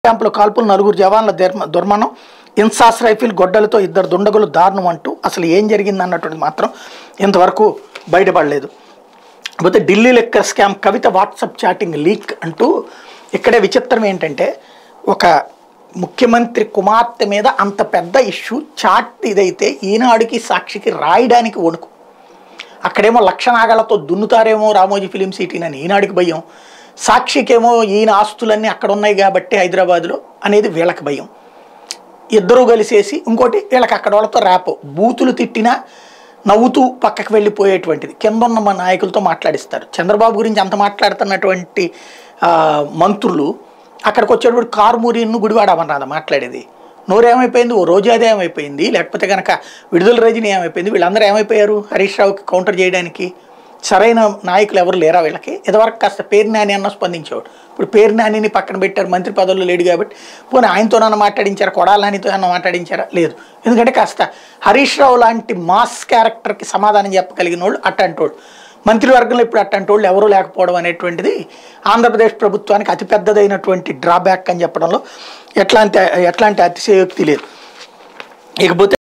క్యాంపులో కాల్పులు నలుగురు జవాన్ల దుర్మ- దుర్మరణం ఇన్సాస్ రైఫిల్ గొడ్డలతో ఇద్దరు దుండగులు దారుణం అంటూ అసలు ఏం జరిగింది అన్నటువంటి మాత్రం ఇంతవరకు బయటపడలేదు కాకపోతే Delhi liquor scam Kavitha WhatsApp chatting leak అంటూ ఇక్కడే విచిత్రం ఏంటంటే ఒక ముఖ్యమంత్రి కుమార్తె మీద అంత పెద్ద ఇష్యూ చాట్ ఇదైతే ఈనాడుకి సాక్షికి రాయడానికి వణుకు అక్కడేమో లక్షనాగాలతో దున్నుతారేమో రామోజీ ఫిలిం సిటీని ఈనాడికి భయం సాక్షికేమో ఈయన ఆస్తులన్నీ అక్కడ ఉన్నాయి కాబట్టి హైదరాబాద్లో అనేది వీళ్ళకి భయం ఇద్దరు కలిసేసి ఇంకోటి వీళ్ళకి అక్కడ వాళ్ళతో ర్యాపో బూతులు తిట్టినా నవ్వుతూ పక్కకు వెళ్ళిపోయేటువంటిది కింద ఉన్న మా నాయకులతో మాట్లాడిస్తారు చంద్రబాబు గురించి అంత మాట్లాడుతున్నటువంటి ఆ, మంత్రులు అక్కడికి వచ్చేటప్పుడు కారుమూరిను గుడివాడ అమర్నాథ మాట్లాడేది నోరేమైపోయింది ఓ రోజాదే ఏమైపోయింది లేకపోతే కనుక విడుదల రజని ఏమైపోయింది వీళ్ళందరూ ఏమైపోయారు హరీష్ రావుకి కౌంటర్ చేయడానికి సరైన నాయకులు ఎవరు లేరా వీళ్ళకి ఇదివరకు కాస్త పేరు నాని అన్న స్పందించేవాడు ఇప్పుడు పేరు నానిని పక్కన పెట్టారు మంత్రి పదవులు లేడు కాబట్టి పోనీ ఆయనతోనన్నా మాట్లాడించారా కొడాల నానితో అన్న మాట్లాడించారా లేదు ఎందుకంటే కాస్త హరీష్ రావు లాంటి మాస్ క్యారెక్టర్కి సమాధానం చెప్పగలిగిన వాళ్ళు అట్టంటోళ్ళు మంత్రివర్గంలో ఇప్పుడు అట్టంటోళ్ళు ఎవరూ లేకపోవడం అనేటువంటిది ఆంధ్రప్రదేశ్ ప్రభుత్వానికి అతిపెద్దదైనటువంటి డ్రాబ్యాక్ అని చెప్పడంలో ఎట్లాంటి ఎట్లాంటి అతిశయోక్తి లేదు ఇకపోతే